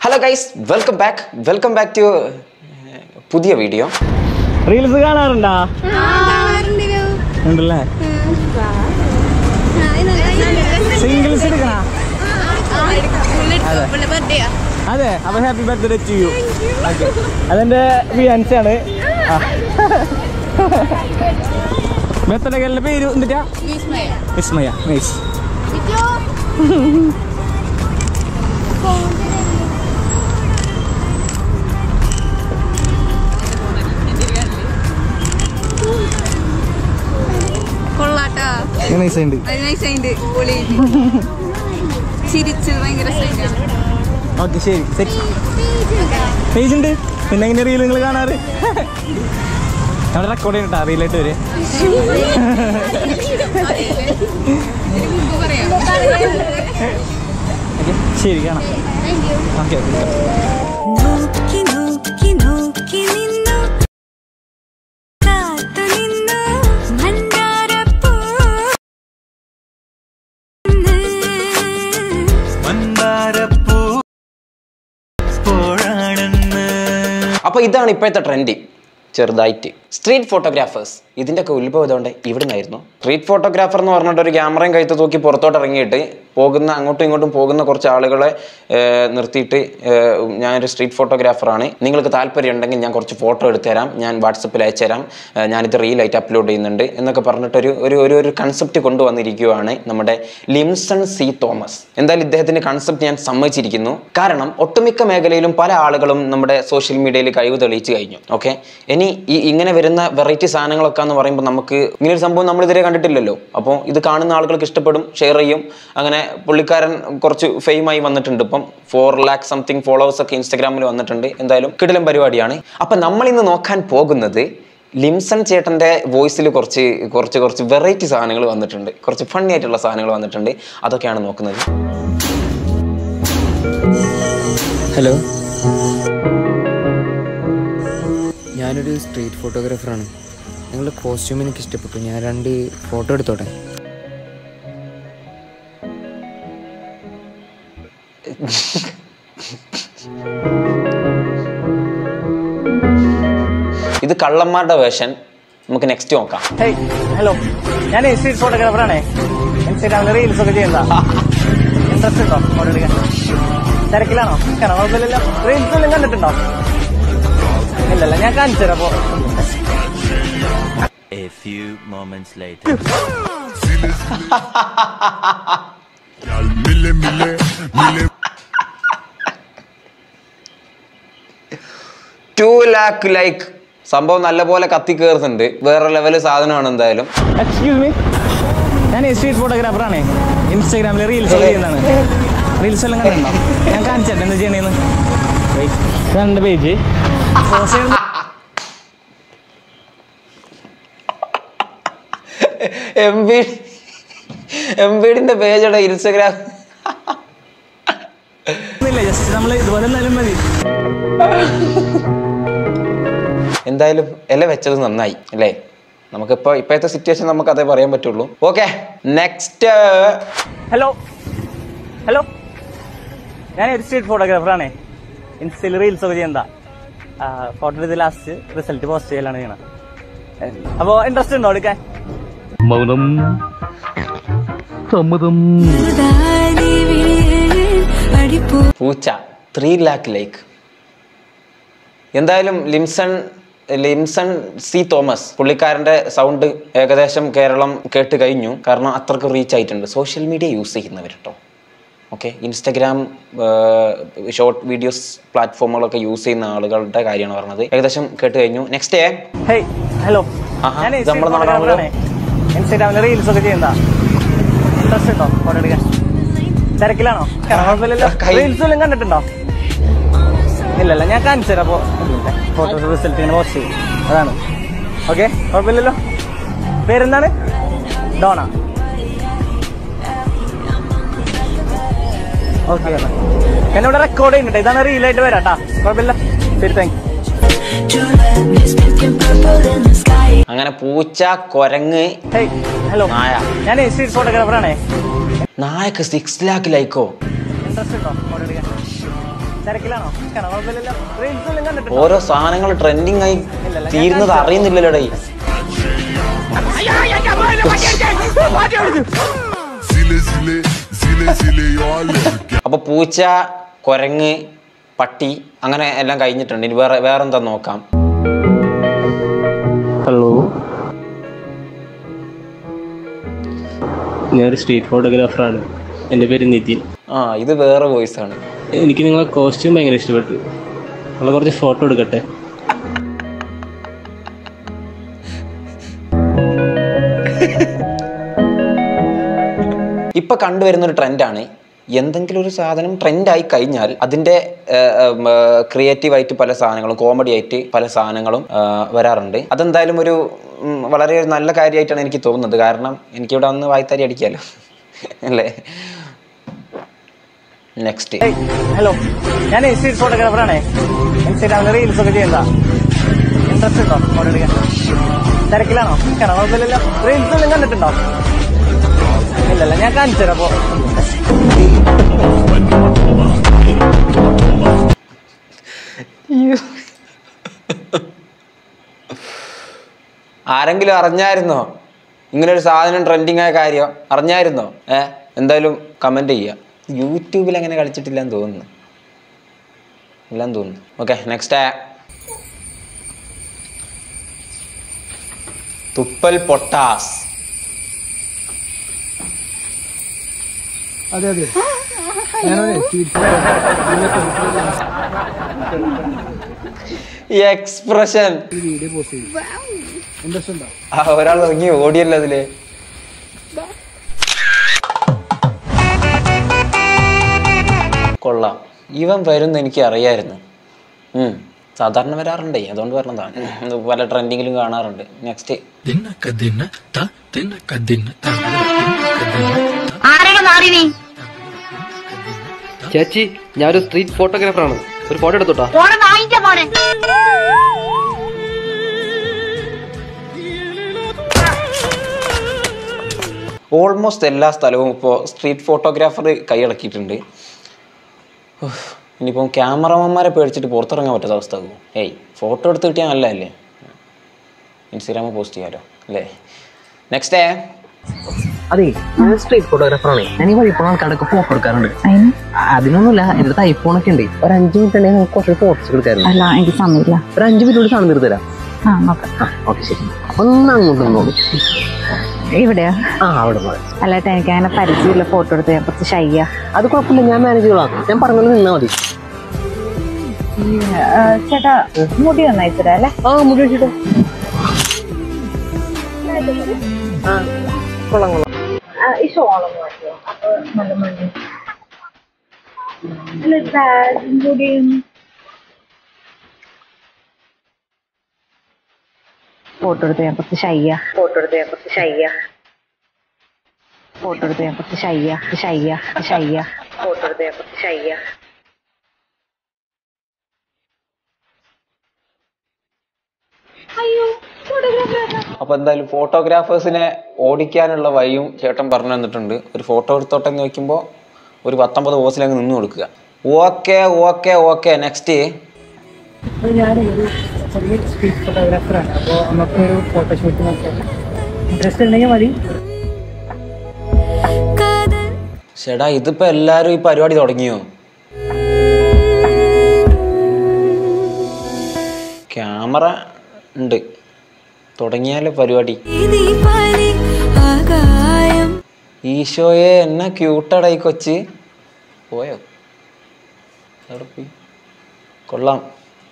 Hello guys welcome back welcome back to പുതിയ video reels കാണാറുണ്ടാ ഉണ്ടല്ലേ സിംഗിൾസ് എടുക്കണ അതെ അപ്പൊ ഹാപ്പി ബർത്ത്ഡേ ടു യു അതെന്റെ ഫിയാൻസി ആണ് ബർത്ത്ഡേ ഗേളിന്റെ പേര് എന്നിട്ടാ വിസ്മയ നൈസ് കൊള്ളാട്ടാ നൈസ് ഉണ്ട് അത് നൈസായിട്ട് പൊളി ചിരിച്ചത് ഭയങ്കര രസമായിട്ടാണ് ഓക്കെ ശരി സെറ്റ് പേജ് ഉണ്ട് പിന്നെ എങ്ങനെ റീൽ നിങ്ങൾ കാണാറ് അവിടെ റെക്കോർഡ് ചെയ്യണ്ടാ റീലായിട്ട് വരെ ഓക്കെ ശരി കാണാം ഓക്കെ ഓക്കെ നോക്കി നോക്കി നോക്കി നിന്നു കാത്തു നിന്നു മന്ദാരപ്പൂ അപ്പോൾ ഇതാണ് ഇപ്പോഴത്തെ ട്രെൻഡ് ചെറുതായിട്ട് സ്ട്രീറ്റ് ഫോട്ടോഗ്രാഫേഴ്സ് ഇതിൻ്റെയൊക്കെ ഉത്ഭവം ഇതുകൊണ്ട് ഇവിടെ നിന്നായിരുന്നു സ്ട്രീറ്റ് ഫോട്ടോഗ്രാഫർ എന്ന് പറഞ്ഞിട്ട് ഒരു ക്യാമറയും കഴുത്ത് തൂക്കി പുറത്തോട്ട് ഇറങ്ങിയിട്ട് പോകുന്ന അങ്ങോട്ടും ഇങ്ങോട്ടും പോകുന്ന കുറച്ച് ആളുകളെ ഏർ, നിർത്തിയിട്ട് ഏർ, ഞാനൊരു സ്ട്രീറ്റ് ഫോട്ടോഗ്രാഫറാണ് നിങ്ങൾക്ക് താല്പര്യം ഉണ്ടെങ്കിൽ ഞാൻ കുറച്ച് ഫോട്ടോ എടുത്തു തരാം ഞാൻ വാട്സപ്പിൽ അയച്ചു തരാം ഏർ, ഞാനിത് റീലായിട്ട് അപ്ലോഡ് ചെയ്യുന്നുണ്ട് എന്നൊക്കെ പറഞ്ഞിട്ടൊരു ഒരു ഒരു ഒരു കൺസെപ്റ്റ് കൊണ്ടുവന്നിരിക്കുകയാണ് നമ്മുടെ ലിംസൺ സി തോമസ് എന്തായാലും ഇദ്ദേഹത്തിന്റെ കൺസെപ്റ്റ് ഞാൻ സമ്മതിച്ചിരിക്കുന്നു കാരണം ഒട്ടുമിക്ക മേഖലയിലും പല ആളുകളും നമ്മുടെ സോഷ്യൽ മീഡിയയിൽ കഴിവ് തെളിയിച്ചു കഴിഞ്ഞു ഓക്കെ ഇനി ഈ ഇങ്ങനെ വരുന്ന വെറൈറ്റി സാധനങ്ങളൊക്കെ എന്ന് പറയുമ്പോൾ നമുക്ക് ഇങ്ങനെ ഒരു സംഭവം നമ്മൾ ഇതുവരെ കണ്ടിട്ടില്ലല്ലോ അപ്പോൾ ഇത് കാണുന്ന ആളുകൾക്ക് ഇഷ്ടപ്പെടും ഷെയർ ചെയ്യും അങ്ങനെ പുള്ളിക്കാരൻ കുറച്ച് ഫെയിമായി വന്നിട്ടുണ്ട് ഇപ്പം ഫോർ ലാക്ക് സംതിങ് ഫോളോവേഴ്സ് ഒക്കെ ഇൻസ്റ്റാഗ്രാമിൽ വന്നിട്ടുണ്ട് എന്തായാലും കിടിലം പരിപാടിയാണ് അപ്പം നമ്മൾ ഇന്ന് നോക്കാൻ പോകുന്നത് ലിംസൺ ചേട്ടൻ്റെ വോയിസിൽ കുറച്ച് കുറച്ച് കുറച്ച് വെറൈറ്റി സാധനങ്ങൾ വന്നിട്ടുണ്ട് കുറച്ച് ഫണ്ണി ആയിട്ടുള്ള സാധനങ്ങൾ വന്നിട്ടുണ്ട് അതൊക്കെയാണ് നോക്കുന്നത് ഹലോ ഞാനൊരു സ്ട്രീറ്റ് ഫോട്ടോഗ്രാഫറാണ് നിങ്ങളുടെ കോസ്റ്റ്യൂം എനിക്ക് ഇഷ്ടപ്പെട്ടു ഞാൻ രണ്ട് ഫോട്ടോ എടുത്തോട്ടെ ഇത് കള്ളന്മാരുടെ വേഷൻ നമുക്ക് നെക്സ്റ്റ് നോക്കാം ഹേയ് ഹലോ ഞാൻ സ്ട്രീറ്റ് ഫോട്ടോഗ്രാഫറാണേ ഇൻസ്റ്റാഗ്രാമിൽ റീൽസ് ഒക്കെ ചെയ്യുന്നതാ ഇൻട്രസ്റ്റ് ഉണ്ടോ ഫോട്ടോ എടുക്കാൻ തിരക്കിലാണോ കാരണം കുഴപ്പമില്ലല്ലോ റീൽസ് എല്ലാം കണ്ടിട്ടുണ്ടോ ഇല്ലല്ല ഞാൻ കാണിച്ചു തരാം അപ്പോ A few moments later. Two lakh like സംഭവം നല്ലപോലെ കത്തി കയറുന്നുണ്ട് വേറെ ലെവല് സാധനമാണ് എന്തായാലും എക്സ്ക്യൂസ് മീ ഞാൻ സ്ട്രീറ്റ് ഫോട്ടോഗ്രാഫറാണ് ഇൻസ്റ്റാഗ്രാമിൽ റീൽസ് ഒക്കെ ചെയ്യുന്നതാണ് റീൽസ് എല്ലാം കണ്ടിട്ടുണ്ടോ ഞാൻ കാണിച്ചിട്ട് എന്താ ചെയ്യണേന്ന് രണ്ട് പേജ് എം ബി എം ബിഡിന്റെ പേജോടെ ഇൻസ്റ്റഗ്രാം ഇല്ല ജസ്റ്റ് നമ്മൾ ഇതുപോലെ എന്നാലും മതി എന്തായാലും ഇല വെച്ചത് നന്നായി അല്ലേ നമുക്കിപ്പോ ഇപ്പോഴത്തെ സിറ്റുവേഷൻ നമുക്ക് അതേ പറയാൻ പറ്റുള്ളൂ ഓക്കെ നെക്സ്റ്റ് ഹലോ ഹലോ ഞാൻ ഒരു സ്ട്രീറ്റ് ഫോട്ടോഗ്രാഫറാണ് ഇൻസ്റ്റയിൽ റീൽസ് ഒക്കെ ചെയ്യുന്നതാ ഫോട്ടോ എടുത്ത് ലാസ്റ്റ് റിസൾട്ട് പോസ്റ്റ് ചെയ്യലാണ് ചെയ്യണം അപ്പോൾ ഇൻട്രസ്റ്റ് ഉണ്ടോ എടുക്കാൻ മൗനം സമ്മതം അടിപ്പൂ പൂച്ച ത്രീ ലാക്ക് ലൈക്ക് എന്തായാലും ലിംസൺ ലിംസൺ സി തോമസ് പുള്ളിക്കാരൻ്റെ സൗണ്ട് ഏകദേശം കേരളം കേട്ട് കഴിഞ്ഞു കാരണം അത്രക്ക് റീച്ച് ആയിട്ടുണ്ട് സോഷ്യൽ മീഡിയ യൂസ് ചെയ്യുന്നവർ കേട്ടോ ഓക്കെ ഇൻസ്റ്റഗ്രാം ഷോർട്ട് വീഡിയോസ് പ്ലാറ്റ്ഫോമുകളൊക്കെ യൂസ് ചെയ്യുന്ന ആളുകളുടെ കാര്യമാണ് പറഞ്ഞത് ഏകദേശം കേട്ട് കഴിഞ്ഞു നെക്സ്റ്റ് ഹേയ് ഹലോ ആഹാ, ഞാൻ ഇത് നമ്മുടെ നാടാണല്ലോ. ഇൻസ്റ്റാഗ്രാമിൽ റീൽസ് ഒക്കെ ചെയ്യുന്നതാ ഇൻട്രസ്റ്റ് ഉണ്ടോ ഫോട്ടോ എടുക്കാൻ തിരക്കിലാണോ കാരണം കുഴപ്പമില്ലല്ലോ കൈ- റീൽസ് എല്ലാം കണ്ടിട്ടുണ്ടോ ഇല്ലല്ല ഞാൻ കാണിച്ചു തരാം അപ്പോൾ ഫോട്ടോ റിസൾട്ട് ഇങ്ങനെ പോസ്റ്റ് ചെയ്യും അതാണ് ഓക്കെ കുഴപ്പമില്ലല്ലോ പേരെന്താണ് ഡോണ ഓക്കെ എന്നോട് റെക്കോർഡ് ചെയ്യുന്നുണ്ട് ഇതാണ് റീലായിട്ട് വരാം കേട്ടാ കുഴപ്പമില്ല ശരി താങ്ക് അങ്ങനെ പൂച്ച കൊരങ്ങ് ഹേയ് ഹലോ നായ ഞാൻ സ്ട്രീറ്റ് ഫോട്ടോഗ്രാഫറാണേ നായക്ക് സിക്സ് ലാക്ക് ലൈക്കോ ഇൻട്രസ്റ്റ് ഉണ്ടോ ഫോട്ടോ എടുക്കാൻ തിരക്കിലാണോ കാണാൻ കുഴപ്പമില്ലല്ലോ റീൽസ് ഒന്നും കണ്ടിട്ടുണ്ടോ ഓരോ സാധനങ്ങൾ ട്രെൻഡിങ് ആയി തീരുന്നത് അറിയുന്നില്ലല്ലോടേ Zile, zile, zile, zile, eu alerg അപ്പൊ പൂച്ച കുരങ്ങ് പട്ടി അങ്ങനെ എല്ലാം കഴിഞ്ഞിട്ടുണ്ട് ഇനി വേറെ വേറെന്താ നോക്കാം ഹലോ ഞാനൊരു സ്ട്രീറ്റ് ഫോട്ടോഗ്രാഫറാണ് എൻ്റെ പേര് നിതിൻ ആ ഇത് വേറെ വോയിസ് ആണ് എനിക്ക് നിങ്ങളെ കോസ്റ്റ്യൂം ഭയങ്കര ഇഷ്ടപ്പെട്ടു നമ്മൾ കുറച്ച് ഫോട്ടോ എടുക്കട്ടെ ഇപ്പൊ കണ്ടുവരുന്ന ഒരു ട്രെൻഡാണ് എന്തെങ്കിലും ഒരു സാധനം ട്രെൻഡായി കഴിഞ്ഞാൽ അതിന്റെ ക്രിയേറ്റീവ് ആയിട്ട് പല സാധനങ്ങളും കോമഡി ആയിട്ട് പല സാധനങ്ങളും ആ, വരാറുണ്ട് അതെന്തായാലും ഒരു ഉം, വളരെ ഒരു നല്ല കാര്യമായിട്ടാണ് എനിക്ക് തോന്നുന്നത് കാരണം എനിക്കിവിടെ വന്ന് വായ്ത്താരി അടിക്കാലോ അല്ലേ നെക്സ്റ്റ് ഹലോ ഞാൻ സ്ട്രീറ്റ് ഫോട്ടോഗ്രാഫറാണ് ഇൻസ്റ്റാഗ്രാമിൽ റീൽസ് ഒക്കെ ചെയ്യുന്നതാ ഇൻട്രസ്റ്റ് ഉണ്ടോ ഫോട്ടോ എടുക്കാൻ തിരക്കിലാണോ കാണാൻ കുഴപ്പമില്ലല്ലോ റീൽസ് ഒന്നും കണ്ടിട്ടുണ്ടോ ഇല്ലല്ല ഞാൻ കാണിച്ചു തരാം അപ്പോ ആരെങ്കിലും അറിഞ്ഞായിരുന്നോ ഇങ്ങനെ ഒരു സാധനം ട്രെൻഡിങ് ആയ കാര്യം അറിഞ്ഞായിരുന്നോ ഏ എന്തായാലും കമന്റ് ചെയ്യുക യൂട്യൂബിൽ അങ്ങനെ കളിച്ചിട്ടില്ലെന്ന് തോന്നുന്നു ഇല്ലെന്ന് തോന്നുന്നു ഓക്കെ നെക്സ്റ്റ് തുപ്പൽ പൊട്ടാസ് ഈ എക്സ്പ്രഷൻ ആ ഒരാൾ ഇറങ്ങി ഓടിയല്ലോ അതില് കൊള്ളാം ഇവൻ വരുന്ന എനിക്ക് അറിയായിരുന്നു ഉം. സാധാരണ വരാറുണ്ടേ അതുകൊണ്ട് പറഞ്ഞതാണ് ഇത് പല ട്രെൻഡിങ്ങിലും കാണാറുണ്ട് നെക്സ്റ്റ് ചേച്ചി ഞാനൊരു സ്ട്രീറ്റ് ഫോട്ടോഗ്രാഫറാണ് ഒരു ഫോട്ടോ എടുത്തോട്ടാ ഓൾമോസ്റ്റ് എല്ലാ സ്ഥലവും ഇപ്പോൾ സ്ട്രീറ്റ് ഫോട്ടോഗ്രാഫർ കൈയടക്കിയിട്ടുണ്ട് ഉഫ്. ഇനിയിപ്പം ക്യാമറമാന്മാരെ പേടിച്ചിട്ട് പുറത്തിറങ്ങാൻ പറ്റാത്ത അവസ്ഥ ആകും ഏയ് ഫോട്ടോ എടുത്ത് കിട്ടിയാൽ നല്ലതല്ലേ ഇൻസ്റ്റാഗ്രാമിൽ പോസ്റ്റ് ചെയ്യാലോ അല്ലേ നെക്സ്റ്റ് അതെ ഞാൻ സ്ട്രീറ്റ് ഫോട്ടോഗ്രാഫറാണ് ഞാൻ ഈ വഴി പോകുന്ന ആൾക്കാരൊക്കെ ഫോട്ടോ എടുക്കാറുണ്ട് അതിനൊന്നുമില്ല എന്റെ അടുത്ത് ഐഫോൺ ഒക്കെ ഉണ്ട് ഒരു അഞ്ച് മിനിറ്റ് ഉണ്ടെങ്കിൽ നമുക്ക് കുറച്ച് ഫോട്ടോസ് എടുക്കാറുണ്ട് അല്ല എനിക്ക് സമയമില്ല ഒരു അഞ്ച് മിനിറ്റ് കൂടി സാധനം തരാം ആ നോക്കാം ആ ഓക്കെ ശരി അപ്പൊ ഒന്ന് അങ്ങോട്ട് നിന്നോളൂ ഇവിടെയാ ആ അവിടെ മതി അല്ലാട്ട് എനിക്ക് അങ്ങനെ പരിചയമില്ല ഫോട്ടോ എടുത്ത് ഞാൻ കുറച്ച് ഷയ്യ അത് കുഴപ്പമില്ല ഞാൻ മാനേജ് ചെയ്തോളാം ഞാൻ പറഞ്ഞത് നിന്നാ മതി ചേട്ടാ മുടി ഒന്ന് അയച്ചിടാ അല്ലേ ആ മുടി വെച്ചിട്ടോ ആ കൊള്ളാം കൊള്ളാം ഈ ഷോളം മാറ്റിയോ അപ്പൊ നല്ല മതി അല്ല ബാഗും കൂടി ഫോട്ടോ എടുത്ത് ഞാൻ കുറച്ച് ഷയ്യ ഫോട്ടോ എടുത്ത് ഞാൻ കുറച്ച് ഷയ്യ ഫോട്ടോ എടുത്ത് ഞാൻ കുറച്ച് ഷയ്യ ഷയ്യ ഷയ്യ ഫോട്ടോ എടുത്ത് ഞാൻ കുറച്ച് ഷയ്യ അയ്യോ ഫോട്ടോഗ്രാഫർ അപ്പോൾ എന്തായാലും ഫോട്ടോഗ്രാഫേഴ്സിനെ ഓടിക്കാനുള്ള വഴിയും ചേട്ടൻ പറഞ്ഞു തന്നിട്ടുണ്ട് ഒരു ഫോട്ടോ എടുത്തോട്ടെ എന്ന് നോക്കുമ്പോൾ ഒരു പത്തൊമ്പത് പോസിലങ്ങ് നിന്ന് കൊടുക്കുക ഓക്കെ ഓക്കെ ഓക്കെ നെക്സ്റ്റ് ഞാൻ ചെറിയ സ്ട്രീറ്റ് ഫോട്ടോഗ്രാഫറാണ് അപ്പോൾ നമുക്ക് ഒരു ഫോട്ടോഷൂട്ട് നോക്കാം ഇൻട്രസ്റ്റ് ഉണ്ടെങ്കിൽ മതി ചേട്ടാ ഇതിപ്പോ എല്ലാരും ഈ പരിപാടി തുടങ്ങിയോ ക്യാമറ ഉണ്ട് തുടങ്ങിയാലോ പരിപാടി ദീപാലി ആകായം ഈശോയെ എന്നാ ക്യൂട്ടടായി കൊച്ച് പോയോ എവിടെ പോയി കൊള്ളാം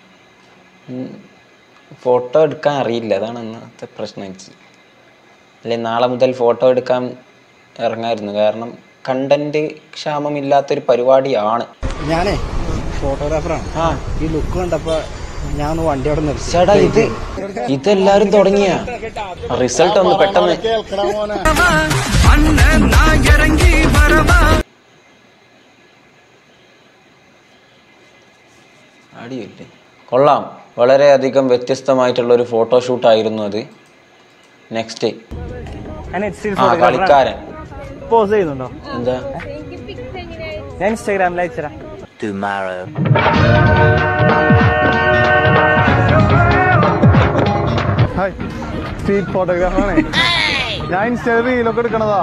ഫോട്ടോ എടുക്കാൻ അറിയില്ല അതാണ് ഇന്നത്തെ പ്രശ്നം എനിക്ക് അല്ലെ നാളെ മുതൽ ഫോട്ടോ എടുക്കാൻ ഇറങ്ങായിരുന്നു കാരണം കണ്ടന്റ് ക്ഷാമമില്ലാത്തൊരു പരിപാടിയാണ് ഞാനേ ഫോട്ടോഗ്രാഫറാണ് ആ ഈ ലുക്ക് കണ്ടപ്പോ ഞാൻ ഒന്ന് വണ്ടി അവിടെ നിർത്തി ചേട്ടാ ഇത് ഇതെല്ലാരും തുടങ്ങിയ റിസൾട്ട് ഒന്ന് പെട്ടെന്ന് അടിയില്ലേ കൊള്ളാം വളരെയധികം വ്യത്യസ്തമായിട്ടുള്ള ഒരു ഫോട്ടോഷൂട്ട് ആയിരുന്നു അത് നെക്സ്റ്റ് ഞാൻ സ്ട്രീറ്റ് ആ ഫോട്ടോഗ്രാഫറാണ് കളിക്കാരൻ പോസ് ചെയ്യുന്നുണ്ടോ എന്താ ഞാൻ ഇൻസ്റ്റാഗ്രാമിൽ അയച്ചുതരാം tomorrow. ഹായ് സ്ട്രീറ്റ് ഫോട്ടോഗ്രാഫറാണേ ഞാൻ ഇൻസ്റ്റയിൽ റീലൊക്കെ എടുക്കണതാ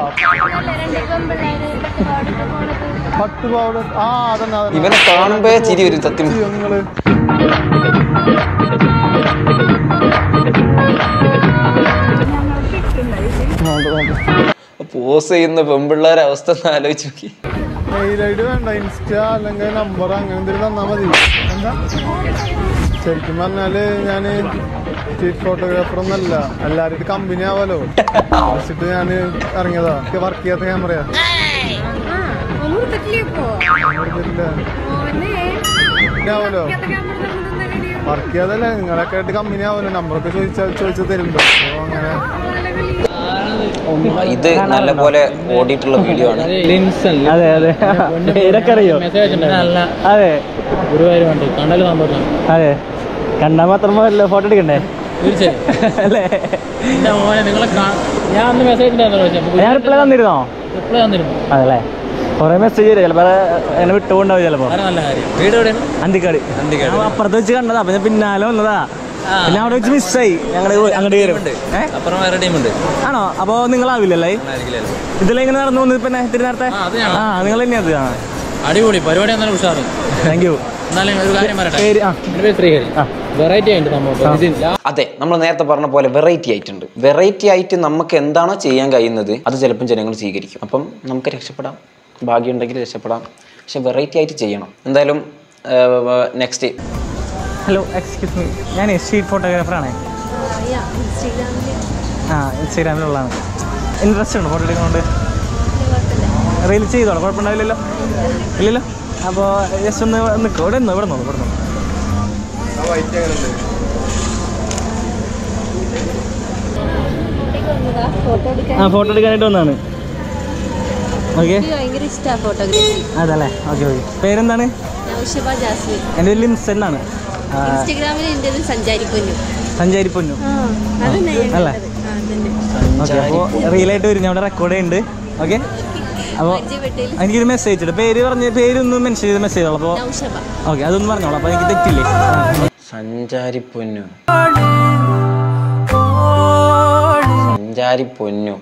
പട്ട് പൗഡർ ആ അതന്നെ അതന്നെ. ഇവനെ കാണുമ്പോ ചിരി വരും സത്യം ചെയ്യോ നിങ്ങള് പോസ് ചെയ്യുന്ന പെമ്പിള്ളേരെ അവസ്ഥ ഒന്ന് ആലോചിച്ച് നോക്കി മെയിൽ ഐ ഡി വേണ്ട ഇൻസ്റ്റ അല്ലെങ്കിൽ നമ്പർ അങ്ങനെ എന്തെങ്കിലും തന്നാ മതി എന്താ ശരിക്കും പറഞ്ഞാല് ഞാന് സ്ട്രീറ്റ് ഫോട്ടോഗ്രാഫർ ഒന്നല്ല എല്ലാരും കമ്പനി ആവാലോ വെച്ചിട്ട് ഞാൻ ഇറങ്ങിയതാ വർക്ക് ചെയ്യാത്ത ക്യാമറയാ ആവലോ വർക്ക് ചെയ്യാതല്ലേ നിങ്ങളൊക്കെ ആയിട്ട് കമ്പനി ആവല്ലോ നമ്പറൊക്കെ ചോദിച്ചാൽ ചോദിച്ചാൽ തരുമ്പോ അപ്പൊ അങ്ങനെ ഇത് നല്ല പോലെ ഓടിയിട്ടുള്ള വീഡിയോ ആണ് അതെ അതെ പേരൊക്കെ അറിയോ അതെ ഗുരുവായൂരുണ്ട് കണ്ടാലും സന്തോഷം അതെ കണ്ടാൽ മാത്രം പോരല്ലോ ഫോട്ടോ എടുക്കണ്ടേ തീർച്ചയായും അല്ലേ എന്റെ മോനെ നിങ്ങളെ കാ- ഞാൻ അന്ന് മെസ്സേജ് ഉണ്ടായിരുന്നു ഞാൻ റിപ്ലൈ തന്നിരുന്നോ റിപ്ലൈ തന്നിരുന്നു അതല്ലേ കുറേ മെസ്സേജ് വരും ചിലപ്പോൾ എന്നെ വിട്ടുകൊണ്ടാവും ചിലപ്പോൾ വളരെ നല്ല കാര്യം വീട് എവിടെയാണ് അന്തിക്കാട് ഞാൻ അപ്പുറത്ത് വെച്ച് കണ്ടതാ അപ്പൊ ഞാൻ പിന്നാലെ വന്നതാ പിന്നെ അവിടെ വെച്ച് മിസ്സായി ഞങ്ങള് അങ്ങോട്ട് കയറും ഏ? അപ്പുറം വേറെ ടീമുണ്ട് ആണോ അപ്പൊ നിങ്ങളാവില്ലല്ലേ ഇതിലെ ഇങ്ങനെ നടന്നു വന്നത് പിന്നെ ഇത്തിരി നേരത്തെ അത് ഞങ്ങളാ. ആ നിങ്ങൾ തന്നെയത് ആ അടിപൊളി പരിപാടി എന്നാലും ഉഷാറ് താങ്ക് യു എന്നാലും ഒരു കാര്യം പറയട്ടെ പേര് ആ എൻ്റെ പേര് ശ്രീഹരി വെറൈറ്റി ആയിട്ട് സംഭവം ഇത് ലാ- അതെ നമ്മൾ നേരത്തെ പറഞ്ഞ പോലെ വെറൈറ്റി ആയിട്ടുണ്ട് വെറൈറ്റി ആയിട്ട് നമുക്ക് എന്താണോ ചെയ്യാൻ കഴിയുന്നത് അത് ചിലപ്പം ജനങ്ങൾ സ്വീകരിക്കും അപ്പം നമുക്ക് രക്ഷപ്പെടാം ഭാഗ്യമുണ്ടെങ്കിൽ രക്ഷപ്പെടാം പക്ഷെ വെറൈറ്റി ആയിട്ട് ചെയ്യണം എന്തായാലും നെക്സ്റ്റ് ഹലോ എക്സ്ക്യൂസ് മീ ഞാൻ സ്ട്രീറ്റ് ഫോട്ടോഗ്രാഫറാണേ ആ ഇൻസ്റ്റാഗ്രാമിലുള്ളതാണ് ഇൻട്രസ്റ്റ് ഉണ്ട് ഫോട്ടോ എടുക്കുന്നതുകൊണ്ട് റീൽ ചെയ്തോളാം കുഴപ്പമുണ്ടാവില്ലല്ലോ ഇല്ലല്ലോ അപ്പോൾ ജസ്റ്റ് ഒന്ന് നിൽക്കും ഇവിടെ നിന്നോ ഇവിടെ നിന്നോ ഇവിടെ നിന്നോ ആ ഫോട്ടോ എടുക്കാനായിട്ട് വന്നതാണ് ഓക്കെ ഭയങ്കര ഇഷ്ടമാണ് ഫോട്ടോഗ്രാഫി അതല്ലേ ഓക്കെ ഓക്കെ പേരെന്താണ് നൗഷബ ജാസ്മിൻ എൻ്റെ പേര് ലിംസൺ ആണ് ആ, ഇൻസ്റ്റഗ്രാമിൽ എൻ്റെ ഇത് സഞ്ചാരിക്കുന്നു സഞ്ചാരി പൊന്നു അതന്നെ ഞാൻ അല്ലേ കണ്ടത്. ആ, അതന്നെ. ഓക്കെ അപ്പോൾ റീലായിട്ട് വരും ഞാൻ അവിടെ റെക്കോർഡ് ചെയ്യുന്നുണ്ട് ഓക്കെ അപ്പോൾ പരിചയപ്പെട്ടതിൽ എനിക്കൊരു മെസ്സേജ് ഇട്ട് പേര് പറഞ്ഞ് പേരൊന്ന് മെൻഷൻ ചെയ്ത് മെസ്സേജ് ചെയ്തോളൂ അപ്പോൾ നൗഷബ ഓക്കെ അതൊന്ന് പറഞ്ഞോളൂ അപ്പോൾ എനിക്ക് തെറ്റില്ലേ ആ. സഞ്ചാരി പൊന്നു സഞ്ചാരി പൊന്നു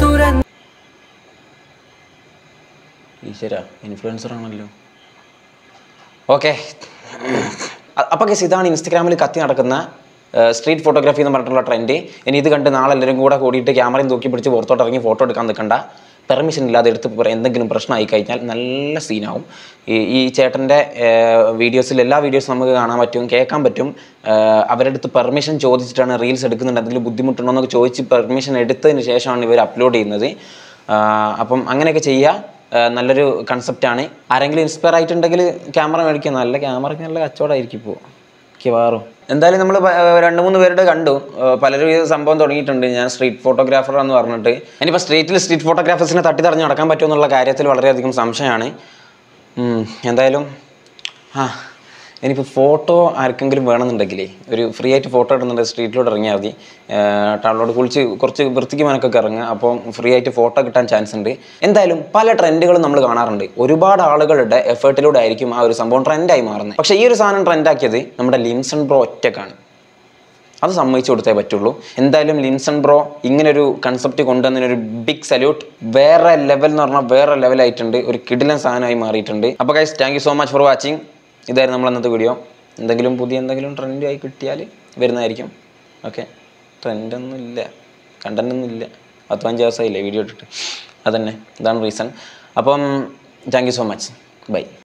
ഈശ്വര ഇൻഫ്ലുവൻസർ ആണല്ലോ ഓക്കെ അപ്പോൾ കേസ് ഇതാണ് ഇൻസ്റ്റഗ്രാമിൽ കത്തി നടക്കുന്ന സ്ട്രീറ്റ് ഫോട്ടോഗ്രാഫി എന്ന് പറഞ്ഞിട്ടുള്ള ട്രെൻഡ് ഇനി ഇത് കണ്ട് നാളെ എല്ലാവരും കൂടെ കൂടിയിട്ട് ക്യാമറയും തൂക്കി പിടിച്ച് പുറത്തോട്ട് ഇറങ്ങി ഫോട്ടോ എടുക്കാൻ നിൽക്കണ്ട പെർമിഷൻ ഇല്ലാതെ എടുത്ത് പറ- എന്തെങ്കിലും പ്രശ്നമായി കഴിഞ്ഞാൽ നല്ല സീനാവും ഈ ഈ ചേട്ടൻ്റെ വീഡിയോസിൽ എല്ലാ വീഡിയോസും നമുക്ക് കാണാൻ പറ്റും കേൾക്കാൻ പറ്റും ഏഹ് അവരുടെ അടുത്ത് പെർമിഷൻ ചോദിച്ചിട്ടാണ് റീൽസ് എടുക്കുന്നുണ്ട് എന്തെങ്കിലും ബുദ്ധിമുട്ടുണ്ടോ എന്നൊക്കെ ചോദിച്ച് പെർമിഷൻ എടുത്തതിന് ശേഷമാണ് ഇവർ അപ്ലോഡ് ചെയ്യുന്നത് ആഹ് അപ്പം അങ്ങനെയൊക്കെ ചെയ്യുക ആഹ് നല്ലൊരു കൺസെപ്റ്റാണ് ആരെങ്കിലും ഇൻസ്പയർ ആയിട്ടുണ്ടെങ്കിൽ ക്യാമറ മേടിക്കുക നല്ല ക്യാമറയ്ക്ക് നല്ല കച്ചവടമായിരിക്കും ഇപ്പോൾ മിക്കവാറും എന്തായാലും നമ്മൾ രണ്ട് മൂന്ന് പേരുടെ കണ്ടു ആഹ് പലരും ഈ സംഭവം തുടങ്ങിയിട്ടുണ്ട് ഞാൻ സ്ട്രീറ്റ് ഫോട്ടോഗ്രാഫർ എന്ന് പറഞ്ഞിട്ട് ഇനിയിപ്പോൾ സ്ട്രീറ്റിൽ സ്ട്രീറ്റ് ഫോട്ടോഗ്രാഫേഴ്സിനെ തട്ടി തടഞ്ഞ് നടക്കാൻ പറ്റുമെന്നുള്ള കാര്യത്തിൽ വളരെയധികം സംശയമാണ് ഉം, എന്തായാലും ആ ഇനിയിപ്പോൾ ഫോട്ടോ ആർക്കെങ്കിലും വേണമെന്നുണ്ടെങ്കിലേ ഒരു ഫ്രീ ആയിട്ട് ഫോട്ടോ ഇടുന്നുണ്ട് സ്ട്രീറ്റിലോട്ട് ഇറങ്ങിയാൽ മതി ടൗണിലോട്ട് കുളിച്ച് കുറച്ച് വൃത്തിക്ക് മനക്കൊക്കെ ഇറങ്ങുക അപ്പോൾ ഫ്രീ ആയിട്ട് ഫോട്ടോ കിട്ടാൻ ചാൻസ് ഉണ്ട് എന്തായാലും പല ട്രെൻഡുകളും നമ്മൾ കാണാറുണ്ട് ഒരുപാട് ആളുകളുടെ എഫേർട്ടിലൂടെ ആയിരിക്കും ആ ഒരു സംഭവം ട്രെൻഡായി മാറുന്നത് പക്ഷേ ഈ ഒരു സാധനം ട്രെൻഡാക്കിയത് നമ്മുടെ ലിംസൺ ബ്രോ ഒറ്റക്കാണ് അത് സമ്മതിച്ചു കൊടുത്തേ പറ്റുള്ളൂ എന്തായാലും ലിൻസൺ ബ്രോ ഇങ്ങനൊരു കൺസെപ്റ്റ് കൊണ്ടുവന്നതിനൊരു ബിഗ് സല്യൂട്ട് വേറെ ലെവൽ എന്ന് പറഞ്ഞാൽ വേറെ ലെവലായിട്ടുണ്ട് ഒരു കിടിലൻ സാധനമായി മാറിയിട്ടുണ്ട് അപ്പോൾ guys thank you so much for watching ഇതായിരുന്നു നമ്മൾ അന്നത്തെ വീഡിയോ എന്തെങ്കിലും പുതിയ എന്തെങ്കിലും ട്രെൻഡ് ആയി കിട്ടിയാൽ വരുന്നതായിരിക്കും ഓക്കെ ട്രെൻഡൊന്നും ഇല്ല കണ്ടന്റ് ഒന്നും ഇല്ല പത്ത് പഞ്ച് ദിവസമായില്ലേ വീഡിയോ ഇട്ടിട്ട് അതന്നെ ഇതാണ് റീസൺ അപ്പം thank you so much by